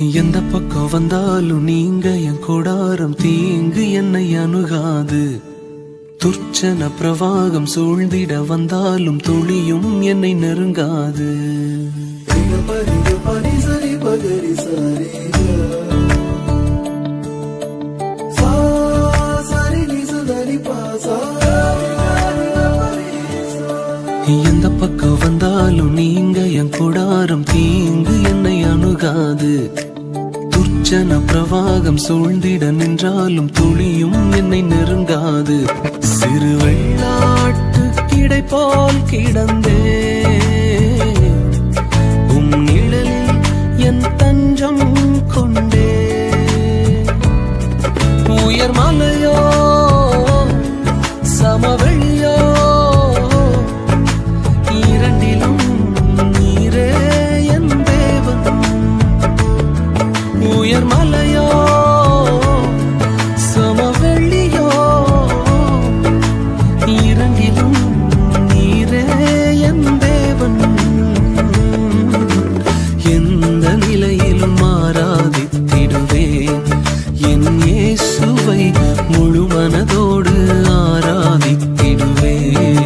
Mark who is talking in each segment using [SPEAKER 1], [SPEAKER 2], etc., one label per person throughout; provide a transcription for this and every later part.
[SPEAKER 1] எந்த பக்கம் வந்தாலும் நீங்க என் கொடாரம் தீங்கு என்னை அணுகாது துர்ச்சன பிரவாகம் சூழ்ந்திட வந்தாலும் துளியும் என்னை நெருங்காது எந்த பக்கம் வந்தாலும் நீங்க என் கொடாரம் தீங்கு என்னை அணுகாது துர்ச்சன பிரவாகம் சூழ்ந்திட நின்றாலும் துளியும் என்னை நெருங்காது சிறு வெள்ளாட்டு கிடை போல் கிடந்தே உம் நிழலில் என் தஞ்சம் கொண்டே உயர் மலையோ சமவெளியோ இரண்டிலும் நீரே என் தேவன் உயர் மலையோ சமவெளியோ இரண்டிலும் நீரே என் தேவன் எந்த நிலையிலும் ஆராதித்திடுவேன் என் இயேசுவை முழு மனதோடு ஆராதித்திடுவேன்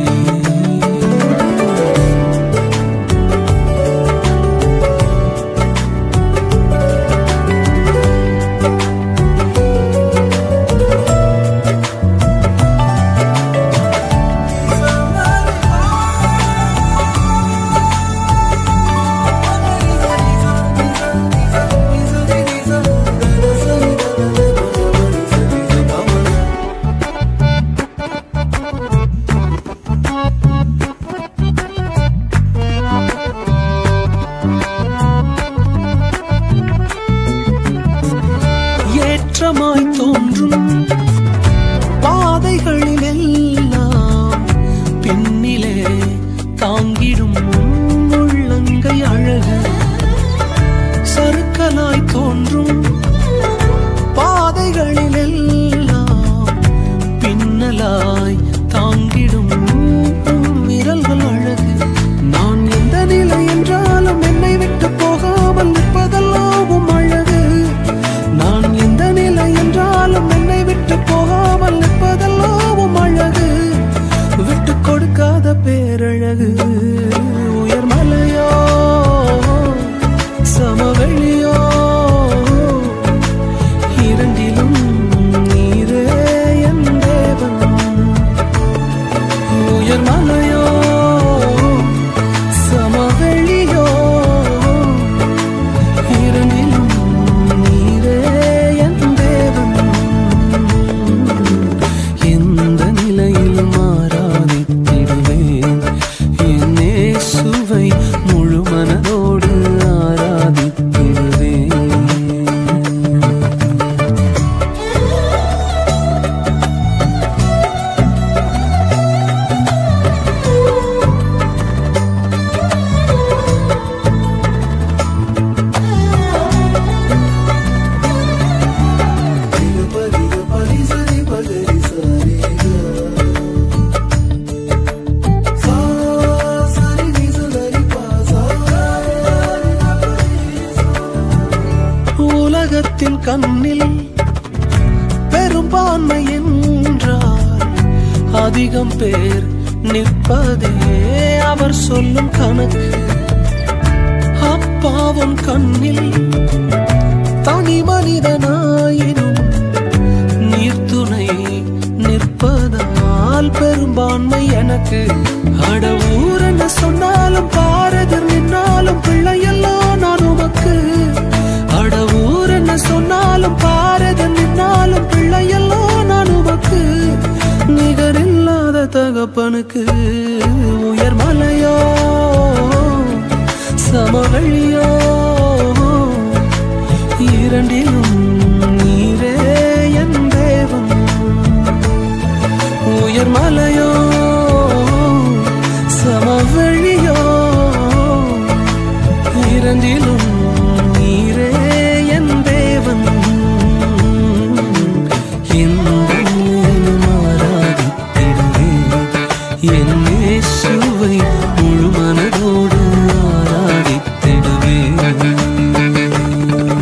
[SPEAKER 1] ஏற்றமாய் தோன்றும் பாதைகளில் எல்லாம் பின்னிலே தாங்கிடும் உன் உள்ளங்கை அழகு சறுக்கலாய் தோன்றும் பாதைகளில் எல்லாம் பின்னலாய் தாங்கிடும் உன் விரல்கள் அழகு நான் எந்த நிலை என்றாலும் என்னை விட்டு போகாமல் நிற்பதெல்லாம் உம் அழகு நான் எந்த நிலை என்றாலும் என்னை விட்டு போகாமல் நிற்பதெல்லாம் உம் அழகு விட்டு கொடுக்காத பேரழகு உயர் மலையோ சமவெளியோ இரண்டிலும் நீரே என் தேவன் உயர் மலையோ சமவெளியோ இரண்டிலும் நீரே என் தேவன் எந்த நிலையிலும் ஆராதித்திடுவேன் என் இயேசுவை முழு மனதோடு ஆராதித்திடுவேன் உலகத்தின் கண்ணில் பெரும்பான்மை என்றால் அதிகம் பேர் நிற்பதே அவர் சொல்லும் கணக்கு அப்பாவும் கண்ணில் தனி மனிதனாயினும் நீர்த்துணை நிற்பதால் பெரும்பான்மை எனக்கு அட ஊர் என்ன சொன்னாலும் பாரதர் நின்னாலும் பிள்ளையெல்லாம் நான் உமக்கு அட ஊர் என்ன சொன்னாலும் பாரதர் நின்னாலும் பிள்ளையெல்லாம் நான் உமக்கு நிகரில்லாத தகப்பனுக்கு உயர் மலையோ சமவெளியோ இரண்டிலும் நீரே என் தேவன் உயர் மலையோ சமவெளியோ இரண்டிலும் நீரே என் தேவன் எந்த நிலையிலும் ஆராதித்திடுவேன் என் இயேசுவை முழு மனதோடு ஆராதித்திடுவேன்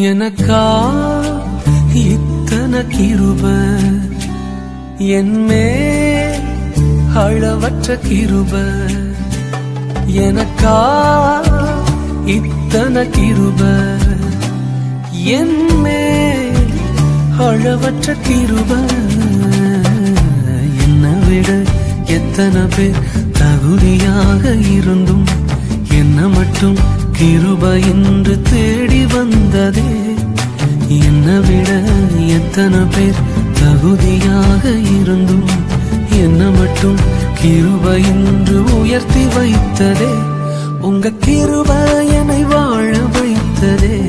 [SPEAKER 1] எனக்கா இத்தன கிருப என்மே அளவற்ற கிருப எனக்கா இத்தன கிருப என்மே அளவற்ற கிருப என்னை விட எத்தனை பேர் தகுதியாக இருந்தும் என்ன மட்டும் கிருப என்று தேடி வந்ததே என்னை விட எத்தனை பேர் தகுதியாக இருந்தும் என்ன மட்டும் கிருப என்று உயர்த்தி வைத்ததே உங்க கிருப என்னை வாழ வைத்ததே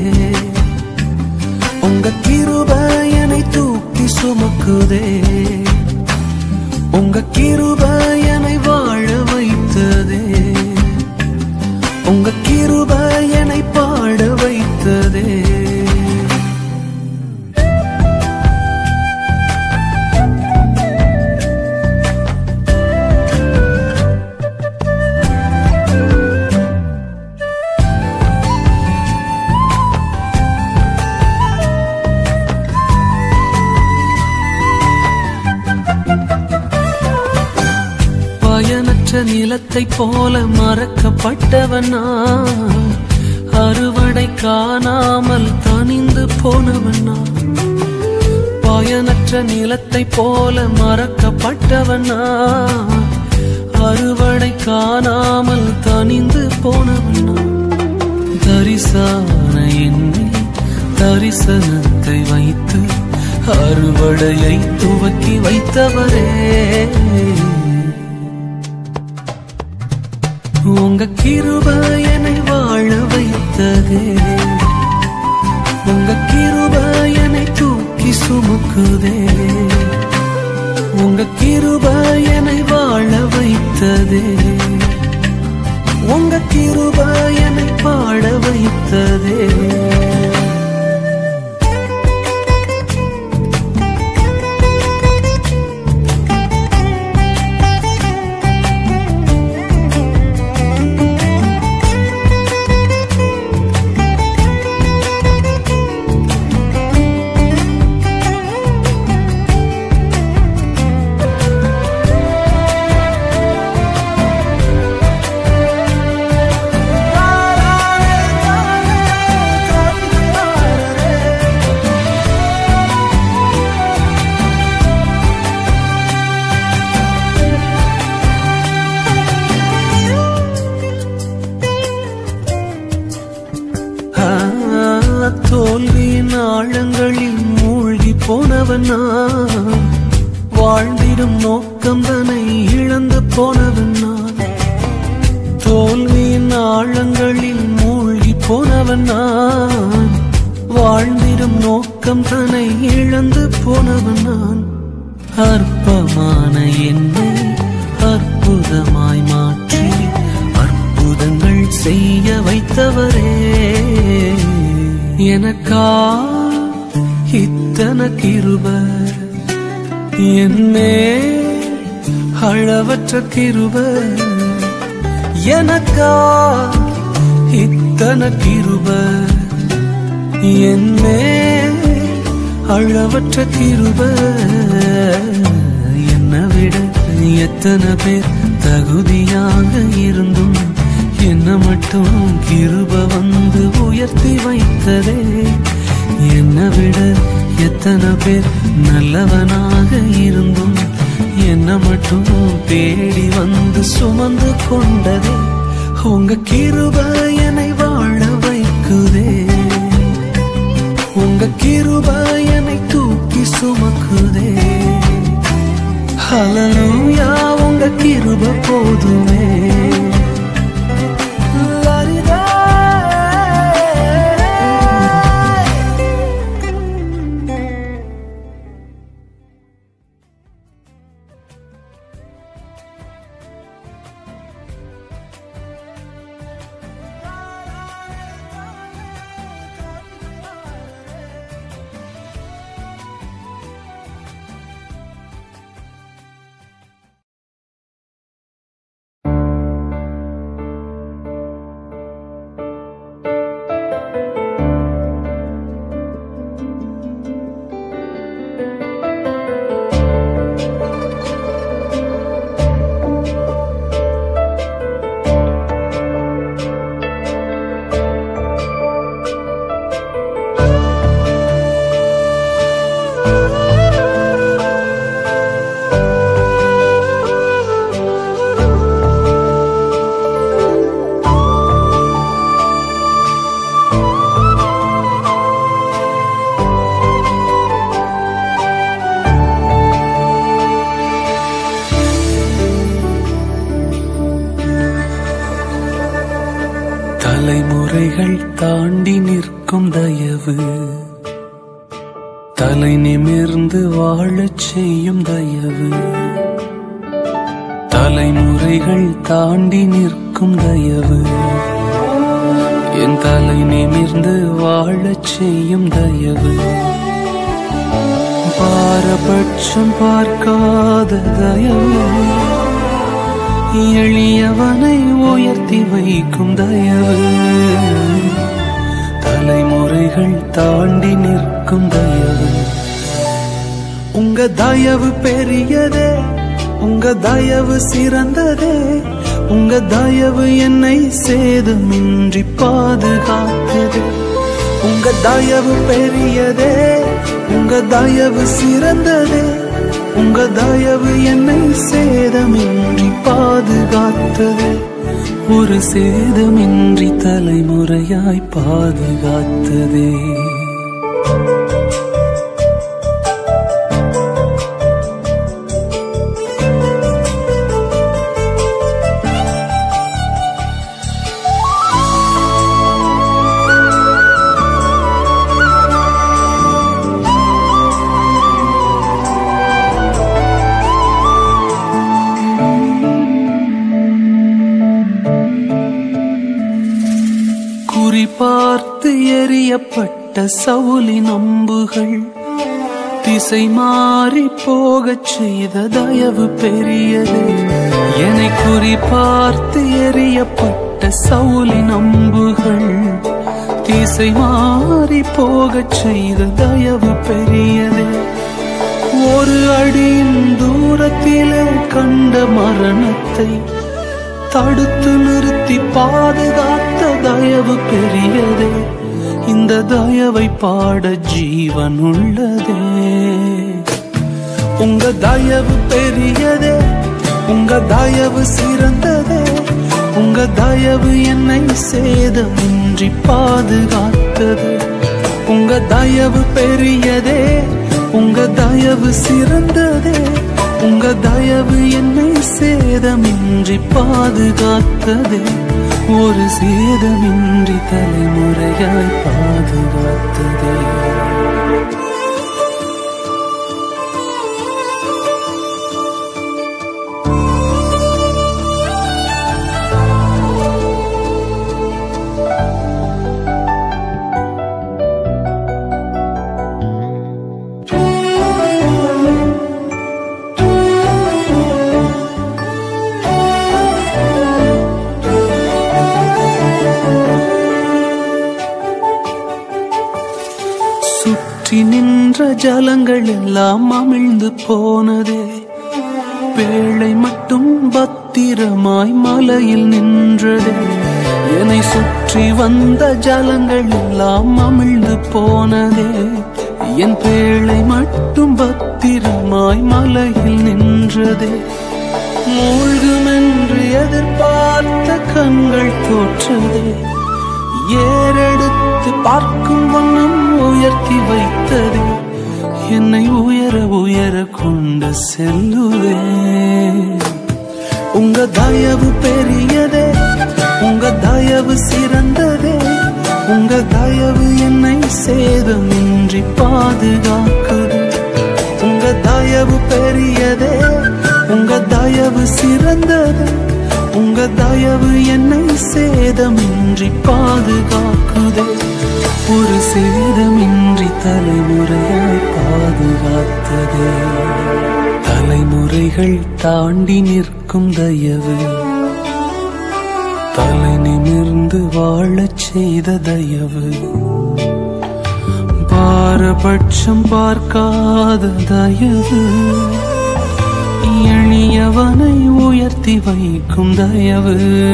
[SPEAKER 1] உங்க கிருப என்னை தூக்கி சுமக்குதே உங்க கிருப என்னை வாழ வைத்ததே உங்க கிருப என்னை பாட வைத்ததே பயனற்ற நிலத்தை போல மறக்கப்பட்டவன் நான் அறுவடை காணாமல் தனிந்து போனவன் நான் பயனற்ற நிலத்தை போல மறக்கப்பட்டவன் நான் அறுவடை காணாமல் தனிந்து போனவன் நான் தரிசான என்னில் தரிசனத்தை வைத்து அறுவடையை துவக்கி வைத்தவரே உங்க கிருப என்னை வாழ வைத்ததே உங்க கிருப என்னை தூக்கி சுமக்குதே உங்க கிருப என்னை வாழ வைத்ததே உங்க கிருப என்னை பாட வைத்ததே ஆ, தோல்வியின் ஆழங்களில் மூழ்கி போனவன் நான் வாழ்ந்திடும் நோக்கம் தன்னை இழந்து போனவன் நான் தோல்வியின் ஆழங்களில் மூழ்கி போனவன் நான் வாழ்ந்திடும் நோக்கம் தன்னை இழந்து போனவன் நான் அற்பமான என்னை அற்புதமாய் மாற்றி அற்புதங்கள் செய்ய வைத்தவரே எனக்கா இத்தன கிருப என்னே அளவற்ற கிருப எனக்கா இத்தன கிருப என்னே அளவற்ற கிருப என்னை விட எத்தனை பேர் தகுதியாக இருந்தும் என்ன மட்டும் கிருப வந்து உயர்த்தி வைத்ததே என்னை விட எத்தனை பேர் நல்லவனாக இருந்தும் என்ன மட்டும் தேடி வந்து சுமந்து கொண்டதே உங்க கிருப என்னை வாழ வைக்குதே உங்க கிருப என்னை தூக்கி சுமக்குதே ஹalleluya உங்க கிருப போதுமே லரிதா. தாண்டி நிற்கும் தயவு தலை நிமிர்ந்து வாழச் செய்யும் தயவு தலைமுறைகள் தாண்டி நிற்கும் தயவு என் தலை நிமிர்ந்து வாழச் செய்யும் தயவு பாரபட்சம் பார்க்காத தயவு எளியவனை உயர்த்தி வைக்கும் தயவு தலைமுறைகள் தாண்டி நிற்கும் தயவு உங்க தயவு பெரியதே உங்க தயவு சிறந்ததே உங்க தயவு என்னை சேதமின்றி பாதுகாத்தது உங்க தயவு பெரியதே உங்க தயவு சிறந்ததே உங்க தயவு என்னை சேதமின்றி பாதுகாத்தது ஒரு சேதமின்றி தலைமுறையாய் பாதுகாத்ததே குறிபார்த்து எரியப்பட்ட சவுலின் அம்புகள் திசை மாறி போகச் செய்த தயவு பெரியது என்னை குறிபார்த்து எரியப்பட்ட சவுலின் அம்புகள் திசை மாறி போகச் செய்த தயவு பெரியது ஒரு அடியின் தூரத்திலே கண்ட மரணத்தை தடுத்து நிறுத்தி பாதுகாத்த தயவு பெரியதே இந்த தயவை பாட ஜீவன் உள்ளதே உங்க தயவு பெரியதே உங்க தயவு சிறந்ததே உங்க தயவு என்னை சேதமின்றி பாதுகாத்தது உங்க தயவு பெரியதே உங்க தயவு சிறந்ததே உங்க தயவு என்னை சேதமின்றி பாதுகாத்ததே ஒரு சேதமின்றி தலைமுறையாய் பாதுகாத்ததே சுற்றி நின்ற ஜலங்கள் எல்லாம் அமிழ்ந்து போனதே பேழை மட்டும் பத்திரமாய் மலையில் நின்றதே என்னை சுற்றி வந்த ஜலங்கள் எல்லாம் அமிழ்ந்து போனதே என் பேழை மட்டும் பத்திரமாய் மலையில் நின்றதே மூழ்குமென்று எதிர்பார்த்த கண்கள் தோற்றதே ஏறெடுத்து பார்க்கும் வண்ணம் உயர்த்தி வைத்ததே என்னை உயர உயர கொண்டு செல்லுதே உங்க தயவு பெரியதே உங்க தயவு சிறந்ததே உங்க தயவு என்னை சேதமின்றி பாதுகாக்குது உங்க தயவு பெரியதே உங்க தயவு சிறந்ததே உங்க தயவு என்னை சேதமின்றி பாதுகாக்குதே ஒரு சேதமின்றி தலைமுறையாய் பாதுகாத்ததே தலைமுறைகள் தாண்டி நிற்கும் தயவு தலை நிமிர்ந்து வாழச் செய்த தயவு பாரபட்சம் பார்க்காத தயவு எளியவனை உயர்த்தி வைக்கும் தயவு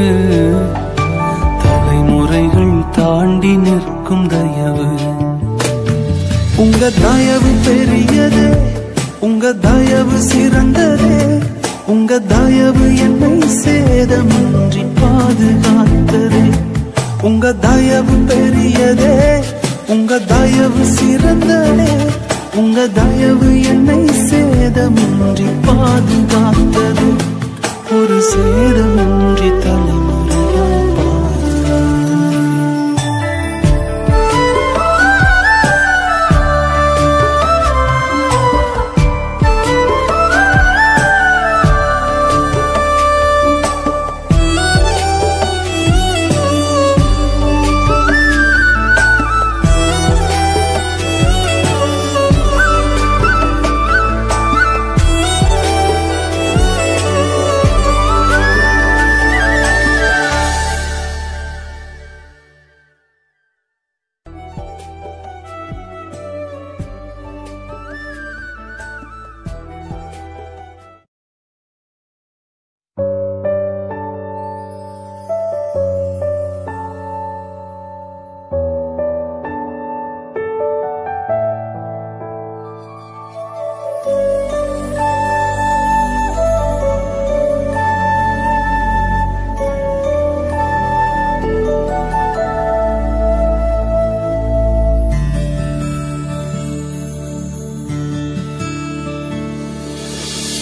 [SPEAKER 1] தலைமுறைகள் தாண்டி நிற்கும் தயவு உங்க தயவு பெரியதே உங்க தயவு சிறந்ததே உங்க தயவு என்னை சேதமின்றி பாதுகாத்ததே உங்க தயவு பெரியதே உங்க தயவு சிறந்ததே உங்க தயவு என்னை சேதமின்றி பாதுகாத்தது ஒரு சேதமின்றி தலைமுறையாய் பாதுகாத்தது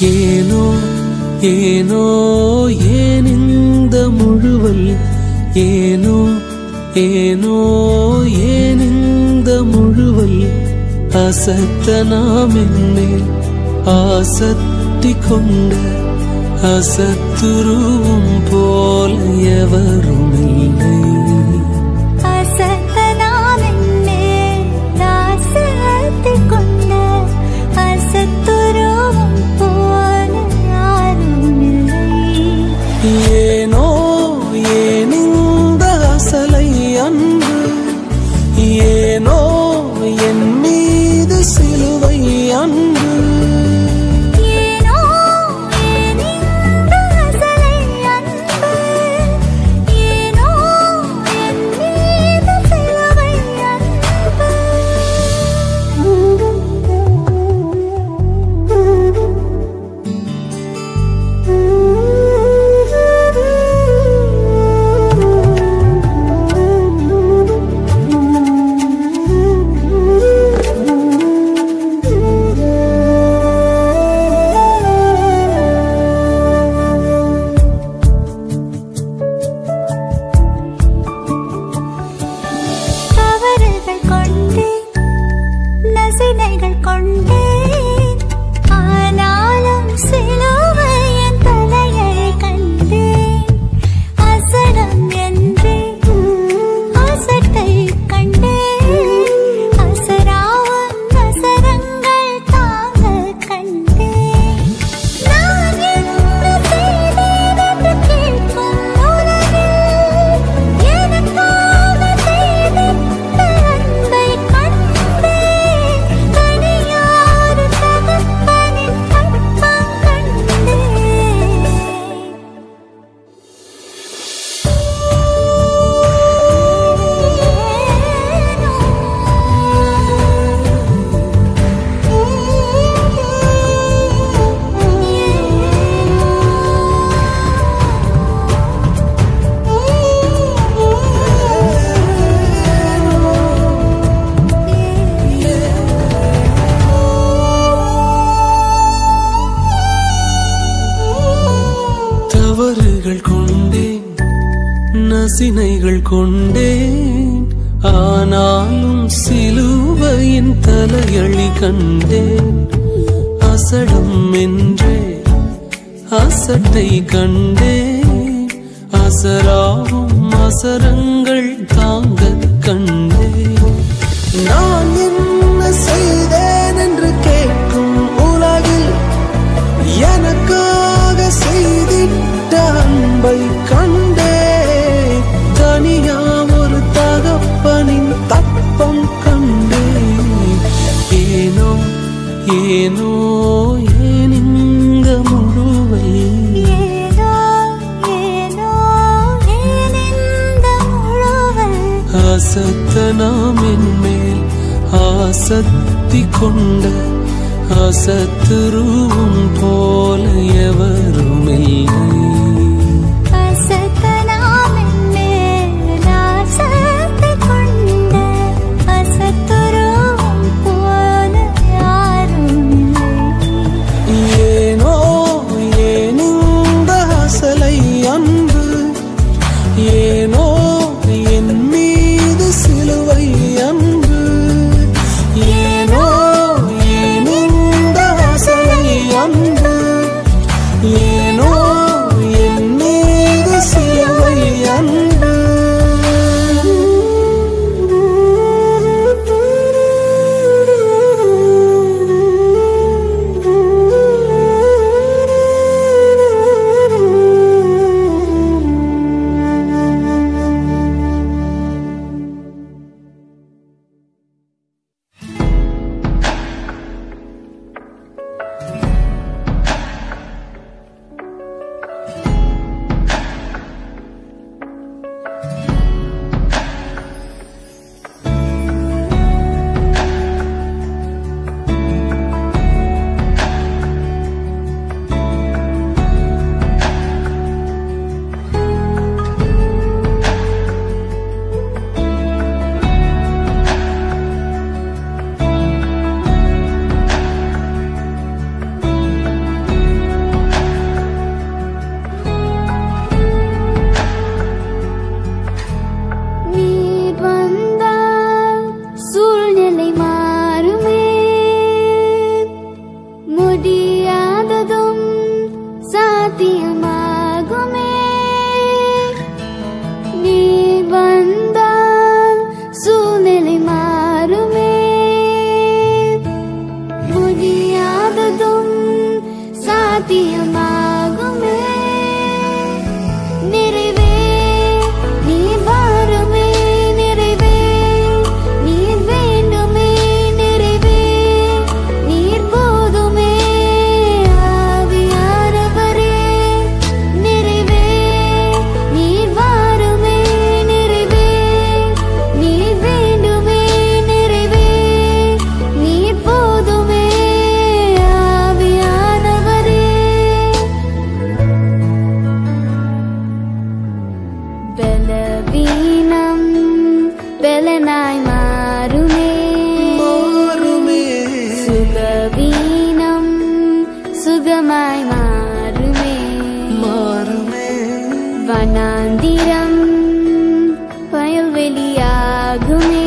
[SPEAKER 1] ஏனோ ஏனோ ஏன் இந்த முழுவல் ஏனோ ஏனோ ஏன் இந்த முழுவல் அசத்த நாம் என்னேல் ஆசத்தி கொண்ட அசத்துருவும் போல எவரும் இல்லை
[SPEAKER 2] அசத்தனாம் என்னே தாசத்தை கொண்ட அசத்துருவும் போல யாரும் இல்லை
[SPEAKER 1] ஏனோ ஏன் இந்த அசலை அன்பு ஏனோ என் மீது சிலுவை அன்பு
[SPEAKER 2] ஏனோ ஏனிந்த அசலை அன்பு ஏனோ என் மீது சிலுவை அன்பு தவறுகள் கொண்டேன் நசினைகள் கொண்டேன் ஆனாலும் சிலுவையின் தலையை கண்டேன் அசடம் என்றே அசட்டை கண்டேன் அசராவும் அசரங்கள் தாங்க கண்டேன் நான் என்ன செய்தேன் என்று கேட்கும் உலகில் எனக்காக செய்திட்ட அன்பை கண்டேன் கனியாறு தகப்பனின் கற்பம் கண்டேன்
[SPEAKER 1] தவறுகள் கொண்டேன் நசினைகள் கொண்டேன் ஆனாலும் சிலுவையின் தலையழி கண்டேன் அசடம் என்றே அசட்டை கண்டேன் அசராவும் அசரங்கள் தாங்க கண்டேன் நான் என்ன செய்தேன் என்று கேட்கும் உலகில் எனக்காக செய்திட்ட அன்பை கண்டே தனியா ஒரு தகப்பனின் தப்பம் கண்டே ஏனோ ஏனோ ஏன் இந்த முழுவை
[SPEAKER 2] ஏனோ ஏனோ ஏனிந்த முழுவல்
[SPEAKER 1] அசத்த நாம் என்மேல் ஆசத்தி கொண்ட அசத்துருவும் போல எவரும் இல்லை
[SPEAKER 2] அசத்தனாம் என்னேல் ஆசத்தை கொண்ட அசத்துருவும் போல யாரும் இல்லை
[SPEAKER 1] ஏனோ ஏனிந்த அசலை அன்பு ஏனோ என் மீது சிலுவை அன்பு ஏனோ ஏனிந்த அசலை அன்பு ஏனோ
[SPEAKER 2] சாத்தியமாகுமே நீ வந்தால் சூழ்நிலை மாறுமே முடியாததும் சாத்தியமாகுமே நிறைவே நீ வாருமே நிறைவே நீர் வேண்டுமே நிறைவே நீர் போதுமே ஆவியானவரே நிறைவே நீர் வாருமே நிறைவே நீர் வேண்டுமே நிறைவே நீர் போதுமே ஆவியானவரே பலவீனம் பலனாய் மாறுமே
[SPEAKER 1] மாறுமே
[SPEAKER 2] சுகவீனம் சுகமாய் மாறுமே
[SPEAKER 1] மாறுமே
[SPEAKER 2] வனாந்திரம் வயல்வெளியாகுமே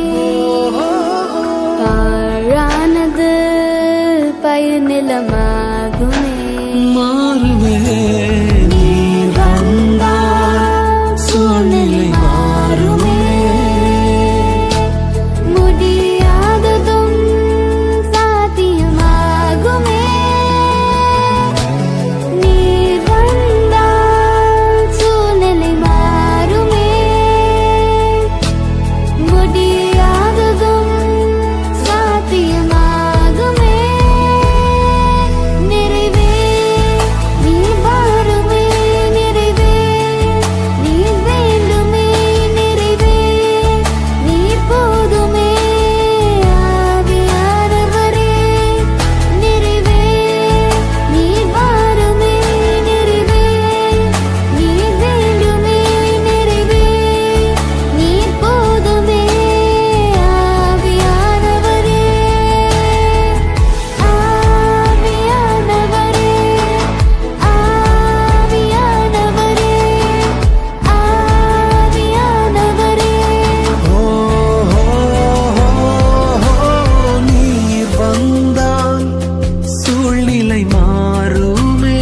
[SPEAKER 2] பாழானது பயிர் நிலமாகுமே
[SPEAKER 1] மாறுமே நீர் வந்தால் சூழ்நிலை மாறுமே
[SPEAKER 2] முடியாததும் சாத்தியமாகுமே நீர் வந்தால் சூழ்நிலை மாறுமே முடியாததும் சாத்தியமாகுமே நிறைவே நீர் வாருமே நிறைவே நீர் வேண்டுமே நிறைவே நீர் போதுமே ஆவியானவரே நிறைவே நீர் வாருமே நிறைவே நீர் வேண்டுமே நிறைவே நீர் போதுமே ஆவியானவரே ஆவியானவரே ஆவியானவரே ஆவியானவரே
[SPEAKER 1] ஓ நீர் வந்தால் சூழ்நிலை மாறுமே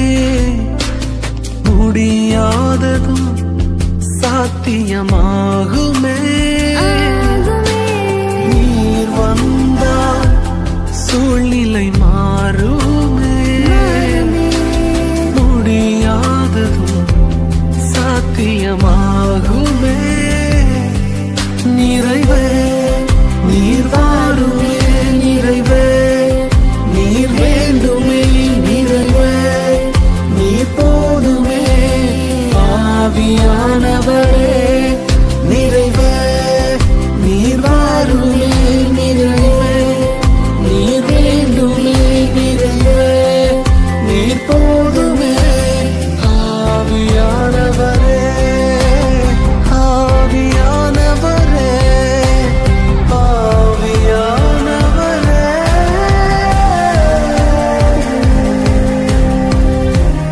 [SPEAKER 1] முடியாததும் சாத்தியமாகுமே
[SPEAKER 2] ஆகுமே
[SPEAKER 1] நீர் வந்தால் சூழ்நிலை மாறுமே முடியாததும் சாத்தியமாகுமே நிறைவே நீர் வாருமே நிறைவே நீர் வேண்டுமே நிறைவே நீர் போதுமே ஆவியானவரே நிறைவே நீர் வாருமே நிறைவே நீர் வேண்டுமே நிறைவே நீர் போதுமே ஆவியானவரே ஆவியானவரே ஆவியானவரே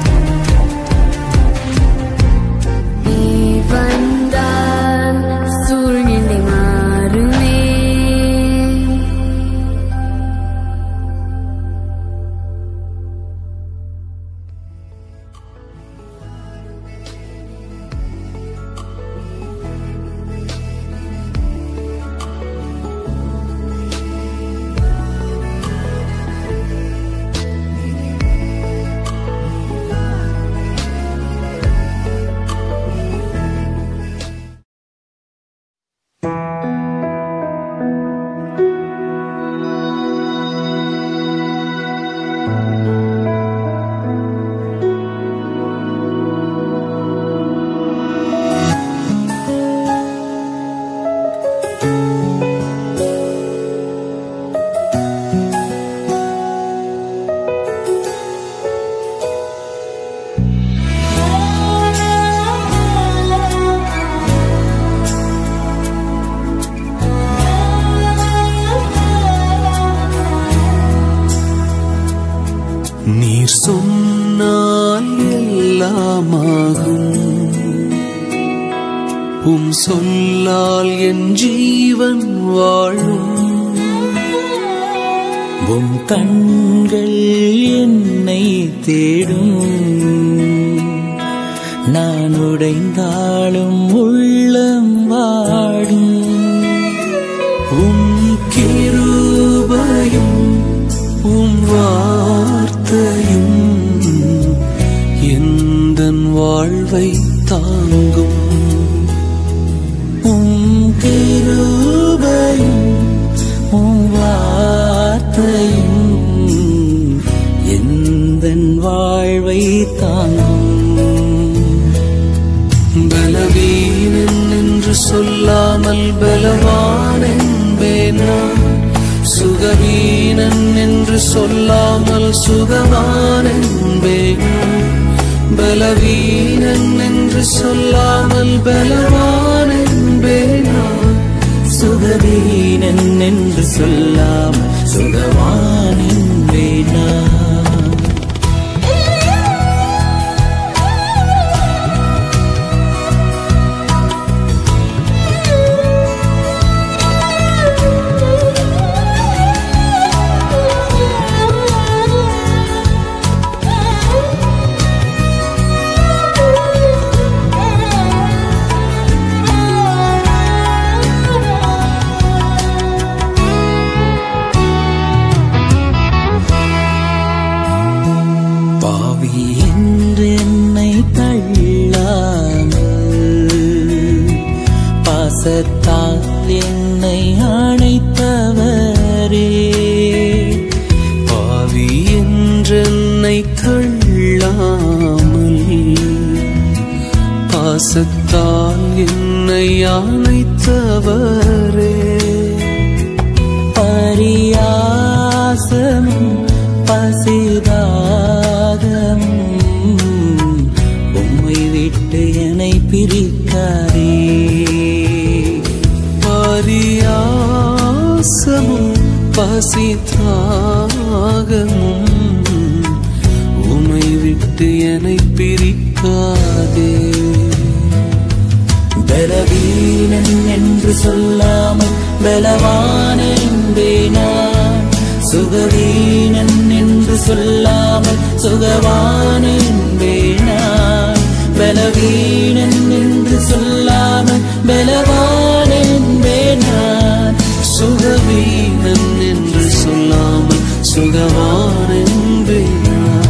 [SPEAKER 2] நீ வந்தால் சூழ்நிலை மாறுமே
[SPEAKER 1] நீர் சொன்னால் எல்லாமாகும் உம் சொல்லால் என் ஜீவன் வாழும் உம் கண்கள் என்னை தேடும் நான் உடைந்தாலும் உள்ளம் வாடும் உம் கிருபையும் உம் வார்த்தையும் எந்தன் வாழ்வை தாங்கும் உம் கிருபையும் உம் வார்த்தையும் எந்தன் வாழ்வை தாங்கும் பலவீனன் என்று சொல்லாமல் பலவான் என்பேன் நான் சுகவீனன் என்று சொல்லாமல் சுகவான் என்பேன் நான். பலவீனன் என்று சொல்லாமல் பலவான் என்பேன் நான் சுகவீனன் என்று சொல்லாமல் சுகவான் என்பேன் நான் பாவி என்று என்னை தள்ளாமல் பாசத்தால் என்னை அணைத்தவரே பாவி என்று என்னை தள்ளாமல் பாசத்தால் என்னை அணைத்தவரே பரியாசமும் பசிதாகமும் உம்மை விட்டு என்னை பிரிக்காதே பரியாசமும் பசிதாகமும் உம்மை விட்டு என்னை பிரிக்காதே பலவீனன் என்று சொல்லாமல் பலவான் என்பேனான் சுகவீனன் என்று சொல்லாமல் சுகவான் என்பேனான் பலவீனன் என்று சொல்லாமல் பலவான் என்பேனான் சுகவீனன் என்று சொல்லாமல் சுகவான் என்பேனான்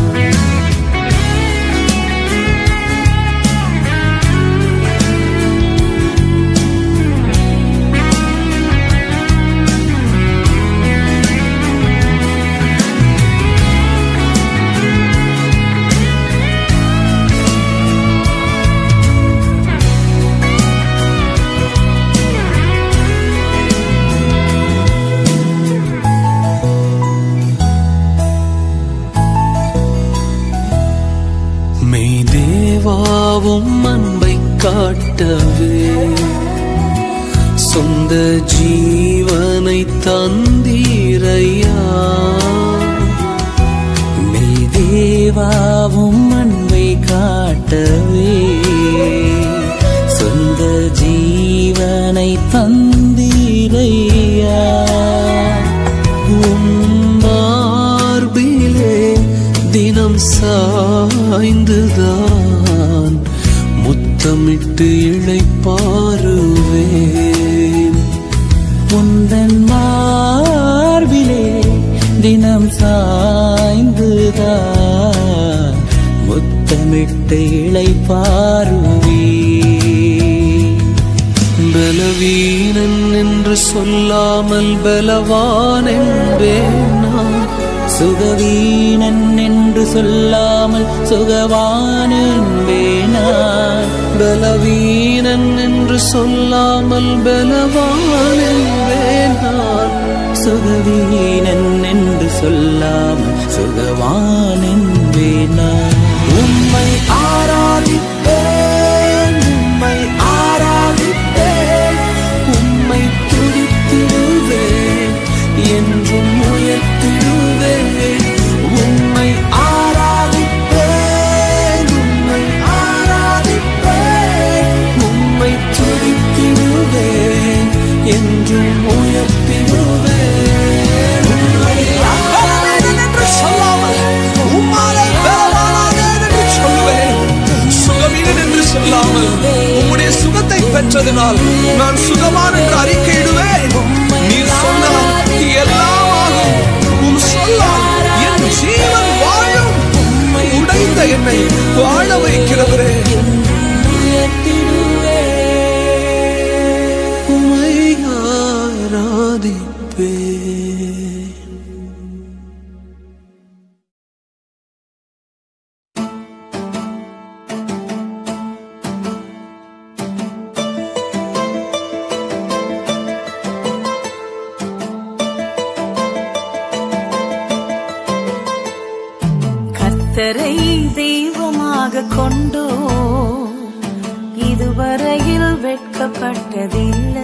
[SPEAKER 1] மெய் தேவாவும் அன்பை காட்டவே சொந்த ஜீவனை தந்தீரையா மெய் தேவாவும் அன்பை காட்டவே சொந்த ஜீவனை தந்தீரையா உம் மார்பிலே தினம் சாய்ந்துதான் முத்தமிட்டு இழைப்பாருவேன் உந்தன் மார்பிலே தினம் சாய்ந்துதான் முத்தமிட்டு இழைப்பாருவேன் பலவீனன் என்று சொல்லாமல் பலவான் என்பேன் நான் சுகவீனன் என்று சொல்லாமல் சுகவான் என்பேனான் பலவீனன் என்று சொல்லாமல் பலவான் என்பேன் நான் சுகவீனன் என்று சொல்லாமல் சுகவான் என்பேனான் உம்மை ஆராதிப்பேன் உம்மை ஆராதிப்பேன் உம்மை துதித்திடுவேன் என்றும் உயர்த்திடுவேன் உம்மை ஆராதிப்பேன் உம்மை ஆராதிப்பேன் உம்மை துதித்திடுவேன் என்றும் உயர்த்திடுவேன் உம்மை ஆராதிப்பேன் நாமத்தினால் நான் சுகமான் என்று அறிக்கையிடுவேன் நீர் சொன்னால் எல்லாம் ஆகும் உம் சொல்லால் என் ஜீவன் வாழும் உடைந்த என்னை வாழ வைக்கிறவரே உமை ஆராதிப்பேன்
[SPEAKER 3] கர்த்தரை தெய்வமாக கொண்டோ இதுவரையில் வெட்கப்பட்டதில்லை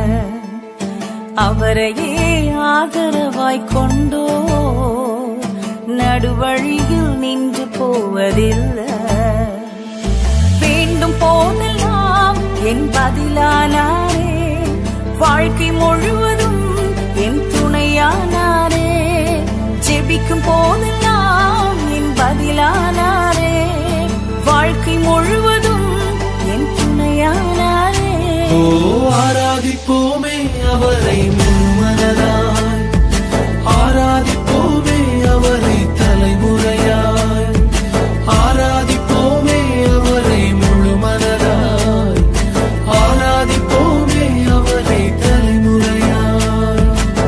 [SPEAKER 3] அவரையே ஆதரவாய் கொண்டோ நடுவழியில் நின்று போவதில்லை வேண்டும் போதெல்லாம் என் பதிலானாரே வாழ்க்கை முழுவதும் என் துணையானாரே ஜெபிக்கும் போதெல்லாம் என் பதிலானாரே வாழ்க்கை முழுவதும் என் துணையானாரே
[SPEAKER 1] ஓ ஆராதிப்போமே அவரை முன்மனதாய் ஆராதிப்போமே அவரை தலைமுறையாய் ஆராதிப்போமே அவரை முழுமனதாய் ஆராதிப்போமே அவரை தலைமுறையாய்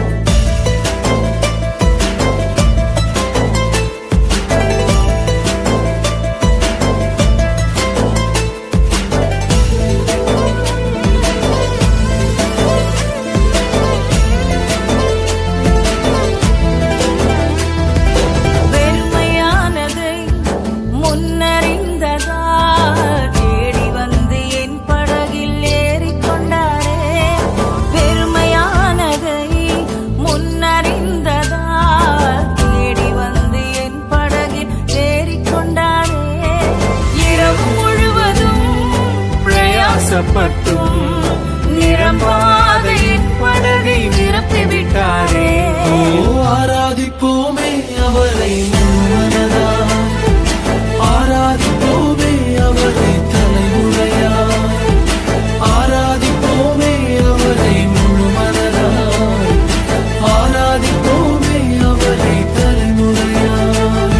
[SPEAKER 3] வெறுமையானதை முன்னறிந்ததா தேடி வந்து என் படகில் ஏறிக்கொண்டாரே வெறுமையானதை முன்னறிந்ததா தேடி வந்து என் படகில் ஏறிக்கொண்டாரே இரவு முழுவதும் பிரயாசப்பட்டும் நிரம்பாத என் படகை நிரப்பிவிட்டாரே
[SPEAKER 1] ஓ ஆராதிப்போமே அவரை முழுமனதாய் ஆராதிப்போமே அவரை தலைமுறையாய் ஆராதிப்போமே அவரை முழுமனதாய் ஆராதிப்போமே அவரை தலைமுறையாய்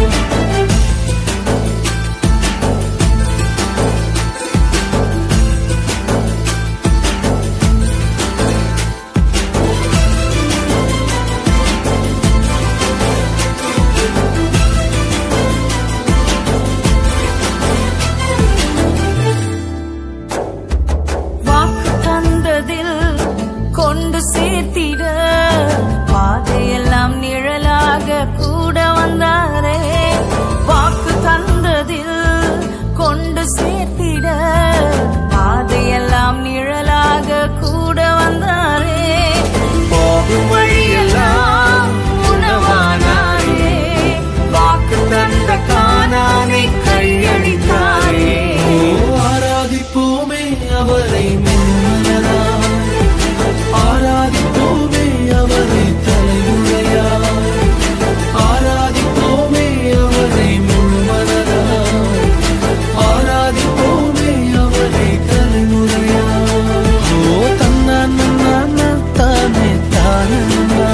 [SPEAKER 3] வாக்கு தந்ததில் கொண்டு சேர்த்திட பாதையெல்லாம் நிழலாக கூட வந்தாரே வாக்கு தந்ததில் கொண்டு சேர்த்திட பாதையெல்லாம் நிழலாக கூட வந்தாரே போகும் வழியெல்லாம் உணவானாரே வாக்கு தந்த காணானை கையளித்தாரே
[SPEAKER 1] ஓ ஆராதிப்போமே அவரை முன்மனதாய் ஆராதிப்போமே அவரை தலைமுறையாய் ஆராதிப்போமே அவரை முழுமனதாய் ஆராதிப்போமே அவரை தலைமுறையாய் ஓ தன்னான தானே தானன்னா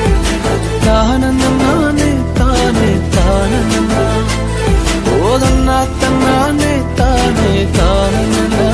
[SPEAKER 1] தானே தானே தானன்னா ஓதன்னா தன்னானே தானே தானன்னா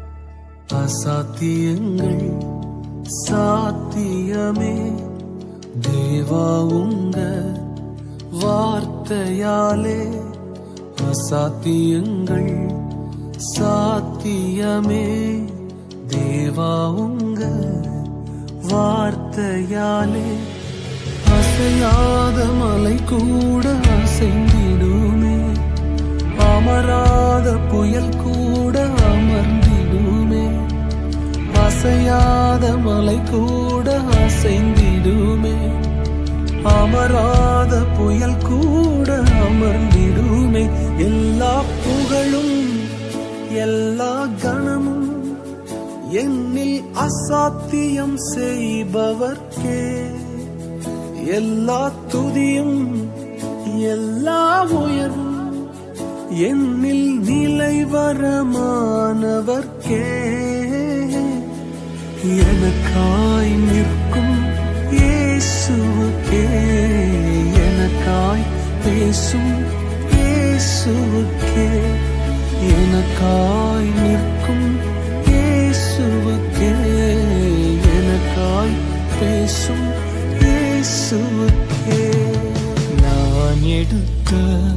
[SPEAKER 1] அசாத்தியங்கள் சாத்தியமே தேவா உங்க வார்த்தையாலே அசாத்தியங்கள் சாத்தியமே தேவா உங்க வார்த்தையாலே அசையாத மலை கூட அசைந்திடுமே அமராத புயல் கூட அமர்ந்திடுமே அசையாத மலை கூட அசைந்திடுமே அமராத புயல் கூட அமர்ந்திடுமே எல்லா புகழும் எல்லா கணமும் என்னில் அசாத்தியம் செய்பவர்க்கே எல்லா துதியும் எல்லா உயர்வும் என்னில் நிலைவரமானவர்க்கே எனக்காய் நிற்கும் இயேசுவுக்கே எனக்காய் பேசும் இயேசுவுக்கே எனக்காய் நிற்கும் இயேசுவுக்கே எனக்காய் பேசும் இயேசுவுக்கே
[SPEAKER 4] நான் எடுத்த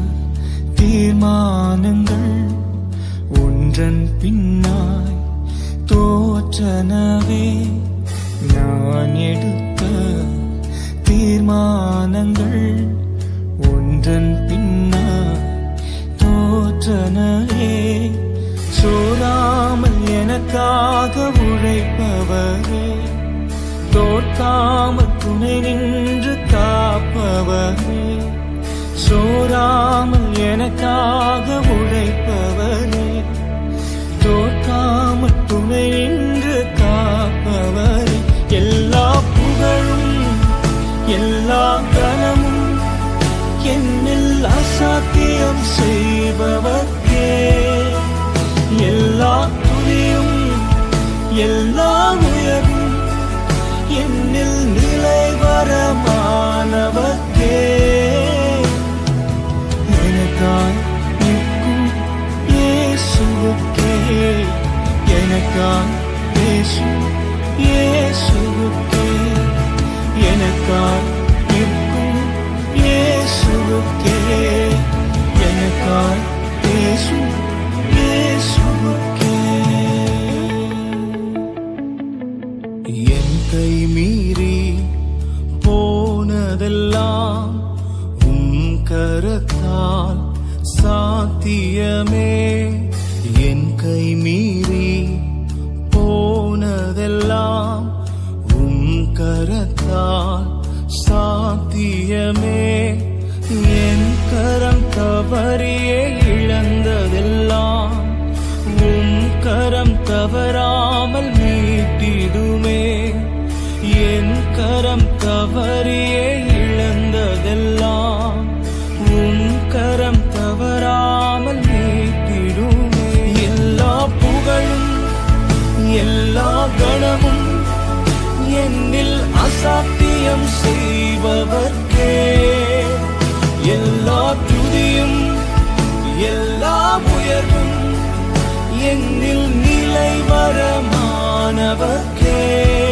[SPEAKER 4] தீர்மானங்கள் ஒன்றன் பின்னாய் தோற்றனவே நான் எடுத்த தீர்மானங்கள் ஒன்றன் பின்னாய் தோற்றனவே சோராமல் எனக்காக உழைப்பவரே தோற்காமல் துணை நின்று காப்பவரே சோராமல் எனக்காக உழைப்பவரே தோற்காமல் துணை நின்று காப்பவரே எல்லா புகழும் எல்லா கனமும் என்னில் அசாத்தியம் செய்பவர்க்கே எல்லா துணியும் எல்லா உயர்வும் என்னில் நிலைவரமானவர்க்கே எனக்காய் நிற்கும் இயேசுவுக்கே எனக்காய் பேசும் இயேசுவுக்கே எனக்காய் நிற்கும் இயேசுவுக்கே எனக்காய் பேசும் இயேசுவுக்கே என் கை மீறி போனதெல்லாம் உம் கரத்தால் சாத்தியமே என் கை மீறி போனதெல்லாம் உம் கரத்தால் சாத்தியமே என் கரம் தவறியே இழந்ததெல்லாம் உம் கரம் தவறாமல் மீட்டிடுமே என் கரம் தவறியே இழந்ததெல்லாம் உம் கரம் தவறாமல் மீட்டிடுமே எல்லா புகழும் எல்லா கணமும் என்னில் அசாத்தியம் செய்பவர்க்கே எல்லா துதியும் எல்லா உயர்வும் என்னில் நிலைவரமானவர்க்கே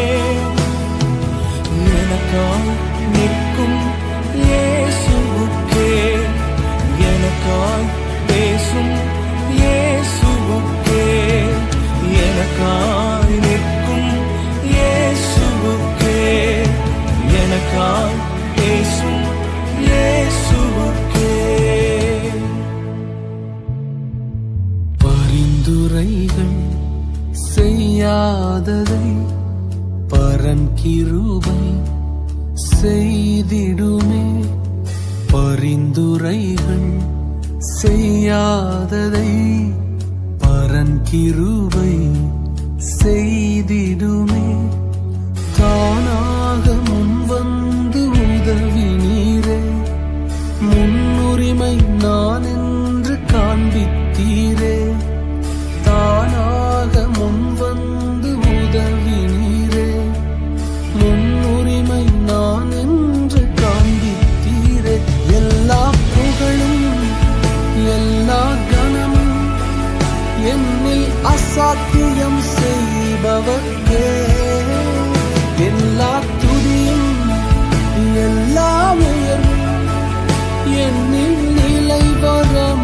[SPEAKER 4] எனக்காய் நிற்கும் இயேசுவுக்கே எனக்காய் பேசும் இயேசுவுக்கே எனக்காய் நிற்கும் இயேசுவுக்கே எனக்காய் பேசும் இயேசுவுக்கே
[SPEAKER 1] பரிந்துரைகள் செய்யாததை பரன் கிருபை செய்திடுமே பரிந்துரைகள் செய்யாததை பரன் கிருபை செய்திடுமே தானாக முன்வந்து உதவி நீரே முன்னுரிமை நான் என்று காண்பித்தீரே தானாக முன்வந்து உதவி நீரே முன்னுரிமை நான் என்று காண்பித்தீரே எல்லா புகழும் எல்லா கணமும் என்னில் அசாத்தியம் செய்பவர்க்கே எல்லா துதியும் எல்லா உயர்வும் என்னில் நிலை வர